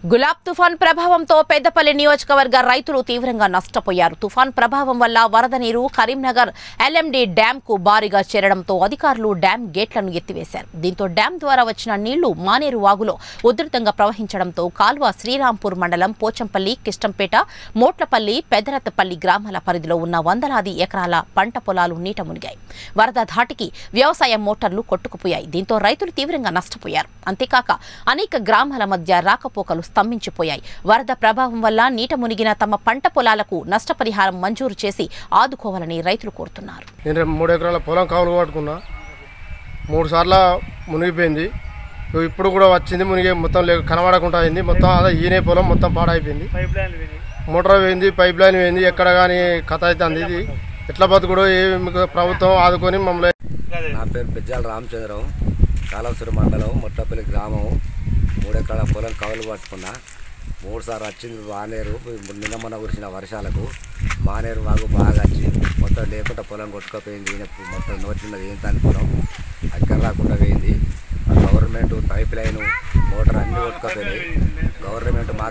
గులాబ్ తుఫాన్ ప్రభావంతో పెద్దపల్లి నియోజకవర్గ రైతులు తీవ్రంగా నష్టపోయారు తుఫాన్ ప్రభావం వల్ల వరద నీరు కరీంనగర్ ఎల్ఎండి డ్యాం కు భారీగా చేరడంతో అధికారులు డ్యాం గేట్లను ఎత్తివేశారు దీంతో డ్యాం ద్వారా వచ్చిన నీళ్లు మానేరు వాగులో ఉధృతంగా ప్రవహించడంతో కాల్వ శ్రీరాంపూర్ మండలం పోచంపల్లి కిష్టంపేట మోట్లపల్లి పెదరతపల్లి గ్రామాల పరిధిలో ఉన్న వందలాది ఎకరాల పంట పొలాలు నీట మునిగాయి వరద ధాటికి వ్యవసాయ మోటార్లు కొట్టుకుపోయాయి దీంతో రైతులు తీవ్రంగా నష్టపోయారు అంతేకాక అనేక గ్రామాల మధ్య రాకపోకలు స్తంభించిపోయాయి వరద ప్రభావం వల్ల నీట మునిగిన తమ పంట పొలాలకు నష్టపరిహారం మంజూరు చేసి ఆదుకోవాలని రైతులు కోరుతున్నారు నేను రేపు మూడు ఎకరాల పొలం కావులు పట్టుకున్నా మూడు సార్లు మునిగిపోయింది ఇగో ఇప్పుడు కూడా వచ్చింది మునిగి మొత్తం లేక కనబడకుండా అయింది మొత్తం అదే ఈనే పొలం మొత్తం పాడైపోయింది మోటార్ పోయింది పైప్ లైన్ పోయింది ఎక్కడ కానీ కథ అవుతుంది ఇది ఎట్లా బతుకుడో ఏ మీకు ప్రభుత్వం ఆదుకొని మమ్మల్ని నా పేరు బిజ్జాల రామచంద్రం కాలవసూరు మండలం ముట్టపల్లి గ్రామం మూడెకరాల పొలం కవులు పట్టుకున్నా మూడు సార్లు వచ్చింది మానేరు నిన్న మొన్న కురిసిన వర్షాలకు మానేరు వాగు బాగా వచ్చి మొత్తం లేకుండా పొలం కొట్టుకుపోయింది ఈయన మొత్తం నోటిన్నది ఏం తాని పొలం అక్కడ రాకుండా పోయింది గవర్నమెంట్ పైప్ లైన్ మోటార్ అన్నీ కొట్టుకుపోయినాయి గవర్నమెంట్ మా